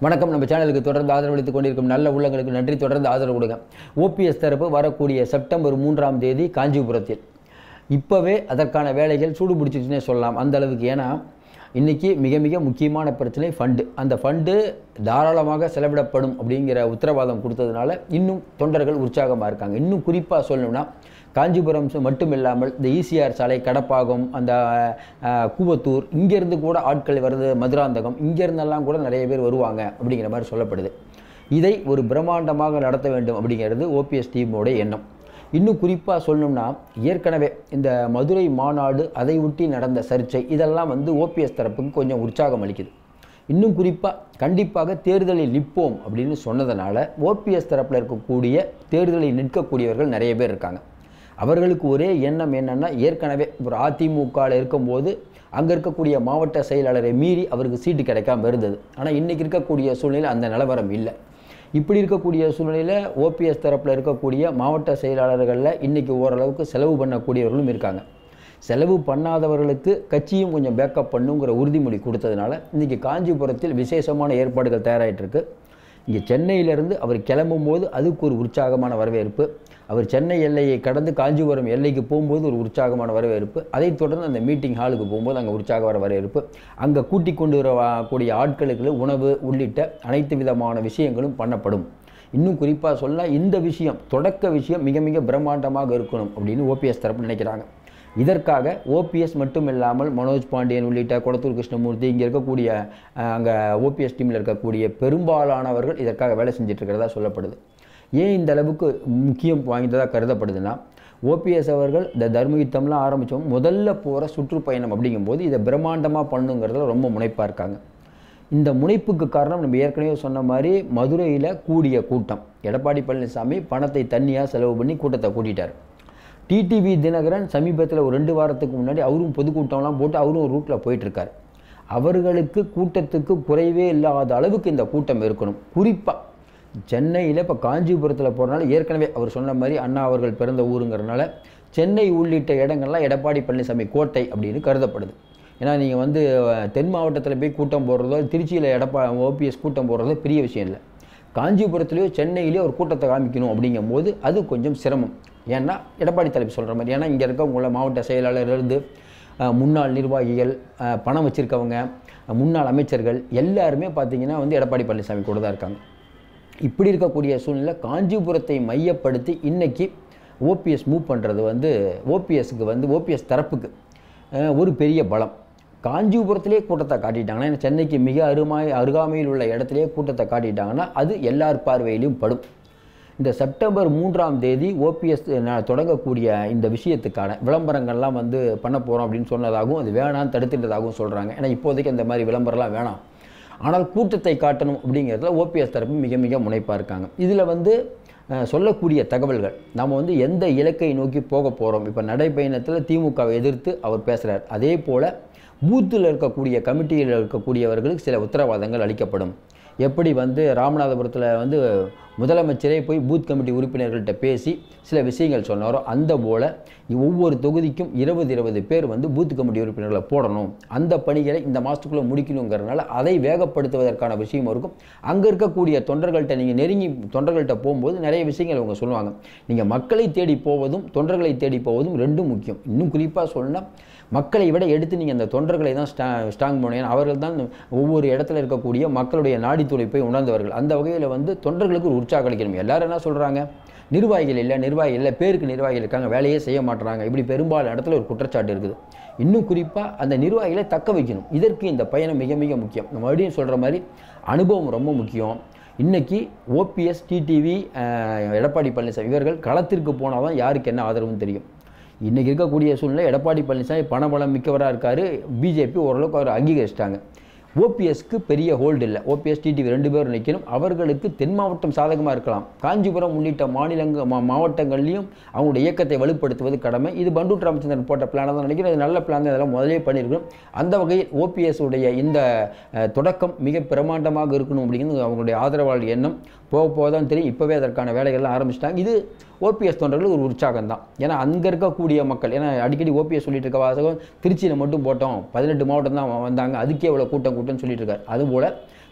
வணக்கம் நம்ம சேனலுக்கு தொடர்ந்து ஆதரவளித்துக் கொண்டிருக்கும் நல்ல உள்ளங்களுக்கு நன்றி தொடர்ந்து ஆதரவு கொடுங்க ஓபிஎஸ் தரப்பு வரக்கூடிய செப்டம்பர் மூன்றாம் தேதி காஞ்சிபுரத்தில் இப்போவே அதற்கான வேலைகள் சூடு பிடிச்சிச்சுன்னே சொல்லலாம் அந்த அளவுக்கு ஏன்னா இன்றைக்கி மிக மிக முக்கியமான பிரச்சனை ஃபண்டு அந்த ஃபண்டு தாராளமாக செலவிடப்படும் அப்படிங்கிற உத்தரவாதம் கொடுத்ததுனால இன்னும் தொண்டர்கள் உற்சாகமாக இருக்காங்க இன்னும் குறிப்பாக சொல்லணும்னா காஞ்சிபுரம் சு- மட்டும் இல்லாமல் இந்த ஈசிஆர் சாலை கடப்பாகம் அந்த அஹ், கூவத்தூர் இங்கேருந்து கூட ஆட்கள் வருது மதுராந்தகம் இங்கேருந்தெல்லாம் கூட நிறைய பேர் வருவாங்க அப்படிங்கிற மாதிரி சொல்லப்படுது இதை ஒரு பிரம்மாண்டமாக நடத்த வேண்டும் அப்படிங்கிறது ஓபிஎஸ் டீமோட எண்ணம் இன்னும் குறிப்பாக சொல்லணும்னா ஏற்கனவே இந்த மதுரை மாநாடு அதை ஒட்டி நடந்த சர்ச்சை இதெல்லாம் வந்து ஓபிஎஸ் தரப்புக்கு கொஞ்சம் உற்சாகம் அளிக்குது இன்னும் குறிப்பாக கண்டிப்பாக தேர்தலில் நிற்போம் அப்படின்னு சொன்னதுனால ஓபிஎஸ் தரப்பில் இருக்கக்கூடிய தேர்தலில் நிற்கக்கூடியவர்கள் நிறைய பேர் இருக்காங்க அவர்களுக்கு ஒரே எண்ணம் என்னன்னா ஏற்கனவே ஒரு அதிமுகவில் இருக்கும்போது அங்கே இருக்கக்கூடிய மாவட்ட செயலாளரை மீறி அவருக்கு சீட்டு கிடைக்காம இருந்தது ஆனால் இன்றைக்கி இருக்கக்கூடிய சூழ்நிலை அந்த நிலவரம் இல்லை இப்படி இருக்கக்கூடிய சூழ்நிலையில் ஓபிஎஸ் தரப்பில் இருக்கக்கூடிய மாவட்ட செயலாளர்களில் இன்றைக்கி ஓரளவுக்கு செலவு பண்ணக்கூடியவர்களும் இருக்காங்க செலவு பண்ணாதவர்களுக்கு கட்சியும் கொஞ்சம் பேக்கப் பண்ணுங்கிற உறுதிமொழி கொடுத்ததுனால இன்றைக்கி காஞ்சிபுரத்தில் விசேஷமான ஏற்பாடுகள் தயாராகிட்டு இருக்கு இங்கே சென்னையிலேருந்து அவர் கிளம்பும் போது அதுக்கு ஒரு உற்சாகமான வரவேற்பு அவர் சென்னை எல்லையை கடந்து காஞ்சிபுரம் எல்லைக்கு போகும்போது ஒரு உற்சாகமான வரவேற்பு அதைத் தொடர்ந்து அந்த மீட்டிங் ஹாலுக்கு போகும்போது அங்கே உற்சாகமான வரவேற்பு அங்கே கூட்டிக் கொண்டு வரக்கூடிய ஆட்களுக்கு உணவு உள்ளிட்ட அனைத்து விதமான விஷயங்களும் பண்ணப்படும் இன்னும் குறிப்பாக சொல்ல இந்த விஷயம் தொடக்க விஷயம் மிக மிக பிரம்மாண்டமாக இருக்கணும் அப்படின்னு ஓபிஎஸ் தரப்பு நினைக்கிறாங்க இதற்காக ஓபிஎஸ் மட்டும் இல்லாமல் மனோஜ் பாண்டியன் உள்ளிட்ட கொளத்தூர் கிருஷ்ணமூர்த்தி இங்கே இருக்கக்கூடிய அங்கே ஓபிஎஸ் டீமில் இருக்கக்கூடிய பெரும்பாலானவர்கள் இதற்காக வேலை செஞ்சுட்டு இருக்கிறதா சொல்லப்படுது ஏன் இந்த அளவுக்கு முக்கியம் வாய்ந்ததாக கருதப்படுதுன்னா ஓபிஎஸ் அவர்கள் இந்த தர்மயுத்தம்லாம் ஆரம்பித்தோம் முதல்ல போகிற சுற்றுப்பயணம் அப்படிங்கும்போது இதை பிரம்மாண்டமாக பண்ணுங்கிறதுல ரொம்ப முனைப்பாக இருக்காங்க இந்த முனைப்புக்கு காரணம் நம்ம ஏற்கனவே சொன்ன மாதிரி மதுரையில் கூடிய கூட்டம் எடப்பாடி பழனிசாமி பணத்தை தண்ணியாக செலவு பண்ணி கூட்டத்தை கூட்டிட்டார் டிடிவி தினகரன் சமீபத்தில் ஒரு ரெண்டு வாரத்துக்கு முன்னாடி அவரும் பொதுக்கூட்டம்லாம் போட்டு அவரும் ஒரு ரூட்டில் போயிட்டுருக்கார் அவர்களுக்கு கூட்டத்துக்கு குறைவே இல்லாத அளவுக்கு இந்த கூட்டம் இருக்கணும் குறிப்பாக சென்னையில் இப்போ காஞ்சிபுரத்தில் போகிறனால ஏற்கனவே அவர் சொன்ன மாதிரி அண்ணா அவர்கள் பிறந்த ஊருங்கிறனால சென்னை உள்ளிட்ட இடங்கள்லாம் எடப்பாடி பழனிசாமி கோட்டை அப்படின்னு கருதப்படுது ஏன்னா நீங்கள் வந்து அஹ், தென் மாவட்டத்தில் போய் கூட்டம் போடுறதோ திருச்சியில் எடப்பா ஓபிஎஸ் கூட்டம் போடுறதோ பெரிய விஷயம் இல்லை காஞ்சிபுரத்துலேயோ சென்னையிலேயோ ஒரு கூட்டத்தை காமிக்கணும் அப்படிங்கும்போது அது கொஞ்சம் சிரமம் ஏன்னா எடப்பாடி தலைவர் சொல்கிற மாதிரி ஏன்னா இங்கே இருக்கவங்கள மாவட்ட செயலாளர்லேருந்து அஹ், முன்னாள் நிர்வாகிகள் அஹ், பணம் வச்சுருக்கவங்க முன்னாள் அமைச்சர்கள் எல்லாருமே பார்த்தீங்கன்னா வந்து எடப்பாடி பழனிசாமி கூட தான் இருக்காங்க இப்படி இருக்கக்கூடிய சூழ்நிலை காஞ்சிபுரத்தை மையப்படுத்தி இன்னைக்கு ஓபிஎஸ் மூவ் பண்ணுறது வந்து ஓபிஎஸ்க்கு வந்து ஓபிஎஸ் தரப்புக்கு அஹ், ஒரு பெரிய பலம் காஞ்சிபுரத்திலே கூட்டத்தை காட்டிட்டாங்கன்னா ஏன்னா சென்னைக்கு மிக அருமாய் அருகாமையில் உள்ள இடத்திலே கூட்டத்தை காட்டிட்டாங்கன்னா அது எல்லார் பார்வையிலும் படும் இந்த செப்டம்பர் மூன்றாம் தேதி ஓபிஎஸ் தொடங்கக்கூடிய இந்த விஷயத்துக்கான விளம்பரங்கள்லாம் வந்து பண்ண போகிறோம் அப்படின்னு சொன்னதாகவும் அது வேணாம் தடுத்துட்டதாகவும் சொல்கிறாங்க ஏன்னா இப்போதைக்கு அந்த மாதிரி விளம்பரம்லாம் வேணாம் ஆனால் கூட்டத்தை காட்டணும் அப்படிங்கிறதுல ஓபிஎஸ் தரப்பு மிக மிக முனைப்பாக இருக்காங்க இதில் வந்து அஹ், சொல்லக்கூடிய தகவல்கள் நம்ம வந்து எந்த இலக்கை நோக்கி போக போகிறோம் இப்போ நடைப்பயணத்தில் திமுகவை எதிர்த்து அவர் பேசுகிறார் அதே போல் பூத்தில் இருக்கக்கூடிய கமிட்டியில் இருக்கக்கூடியவர்களுக்கு சில உத்தரவாதங்கள் அளிக்கப்படும் எப்படி வந்து ராமநாதபுரத்தில் வந்து முதலமைச்சரே போய் பூத் கமிட்டி உறுப்பினர்கள்ட்ட பேசி சில விஷயங்கள் சொன்னாரோ அந்த போல் ஒவ்வொரு தொகுதிக்கும் இருபது இருபது பேர் வந்து பூத் கமிட்டி உறுப்பினர்களை போடணும் அந்த பணிகளை இந்த மாதத்துக்குள்ளே முடிக்கணுங்கிறதுனால அதை வேகப்படுத்துவதற்கான விஷயம் இருக்கும் அங்கே இருக்கக்கூடிய தொண்டர்கள்ட்ட நீங்கள் நெருங்கி தொண்டர்கள்ட்ட போகும்போது நிறைய விஷயங்கள் அவங்க சொல்லுவாங்க நீங்கள் மக்களை தேடி போவதும் தொண்டர்களை தேடி போவதும் ரெண்டும் முக்கியம் இன்னும் குறிப்பாக சொல்லணும்னா மக்களை விட எடுத்து நீங்கள் அந்த தொண்டர்களை தான் ஸ்டா ஸ்ட்ராங் பண்ணணும் ஏன்னா அவர்கள் தான் ஒவ்வொரு இடத்துல இருக்கக்கூடிய மக்களுடைய நாடி துடிப்பை உணர்ந்தவர்கள் அந்த வகையில் வந்து தொண்டர்களுக்கு ஒரு உற்சாகம் அளிக்கணும் எல்லாரும் என்ன சொல்கிறாங்க நிர்வாகிகள் இல்லை நிர்வாகிகள் இல்லை பேருக்கு நிர்வாகிகள் இருக்காங்க வேலையே செய்ய மாட்டுறாங்க இப்படி பெரும்பாலான இடத்துல ஒரு குற்றச்சாட்டு இருக்குது இன்னும் குறிப்பாக அந்த நிர்வாகிகளை தக்க வைக்கணும் இதற்கு இந்த பயணம் மிக மிக முக்கியம் நம்ம மறுபடியும் சொல்கிற மாதிரி அனுபவம் ரொம்ப முக்கியம் இன்னைக்கு ஓபிஎஸ் டிடிவி எடப்பாடி பழனிசாமி இவர்கள் களத்திற்கு போனால் தான் யாருக்கு என்ன ஆதரவுன்னு தெரியும் இன்றைக்கி இருக்கக்கூடிய சூழ்நிலை எடப்பாடி பழனிசாமி பணபலம் மிக்கவராக இருக்கார் பிஜேபி ஓரளவுக்கு அவர் அங்கீகரிச்சிட்டாங்க ஓபிஎஸ்க்கு பெரிய ஹோல்டு இல்லை ஓபிஎஸ் டிடிவி ரெண்டு பேரும் நிற்கணும் அவர்களுக்கு தென் மாவட்டம் சாதகமாக இருக்கலாம் காஞ்சிபுரம் உள்ளிட்ட மாநிலங்க மா மாவட்டங்கள்லையும் அவங்களுடைய இயக்கத்தை வலுப்படுத்துவது கடமை இது பண்டூர் ராமச்சந்திரன் போட்ட பிளானாக தான் நினைக்கிறேன் இது நல்ல பிளான் தான் இதெல்லாம் முதலே பண்ணியிருக்கணும் அந்த வகையில் ஓபிஎஸ் உடைய இந்த அஹ், தொடக்கம் மிக பிரமாண்டமாக இருக்கணும் அப்படிங்கிறது அவங்களுடைய ஆதரவாளர் எண்ணம் போக போக தான் தெரியும் இப்போவே அதற்கான வேலைகள்லாம் ஆரம்பிச்சிட்டாங்க இது ஓபிஎஸ் தொண்டர்களுக்கு ஒரு உற்சாகம் தான் ஏன்னா அங்கே இருக்கக்கூடிய மக்கள் ஏன்னா அடிக்கடி ஓபிஎஸ் சொல்லிட்டு இருக்க வாசகம் திருச்சியில் மட்டும் போட்டோம் பதினெட்டு மாவட்டம் தான் வந்தாங்க அதுக்கே இவ்வளோ கூட்டம் கூட்டம்னு சொல்லிட்டு இருக்காரு அதுபோல்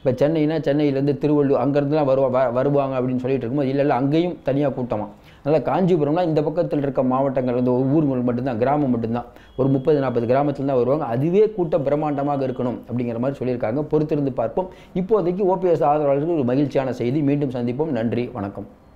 இப்போ சென்னைனா சென்னையிலேருந்து திருவள்ளூர் அங்கேருந்துலாம் வருவா வ- வருவாங்க அப்படின்னு சொல்லிட்டு இருக்கும்போது இல்லை இல்லை அங்கேயும் தனியாக கூட்டமாக அதனால் காஞ்சிபுரம்னா இந்த பக்கத்தில் இருக்க மாவட்டங்கள் வந்து ஊர்கள் மட்டும்தான் கிராமம் மட்டும்தான் ஒரு முப்பது நாற்பது கிராமத்தில் தான் வருவாங்க அதுவே கூட்டம் பிரம்மாண்டமாக இருக்கணும் அப்படிங்கிற மாதிரி சொல்லியிருக்காங்க பொறுத்திருந்து பார்ப்போம் இப்போதைக்கு ஓபிஎஸ் ஆதரவாளர்களுக்கு ஒரு மகிழ்ச்சியான செய்தி மீண்டும் சந்திப்போம் நன்றி வணக்கம்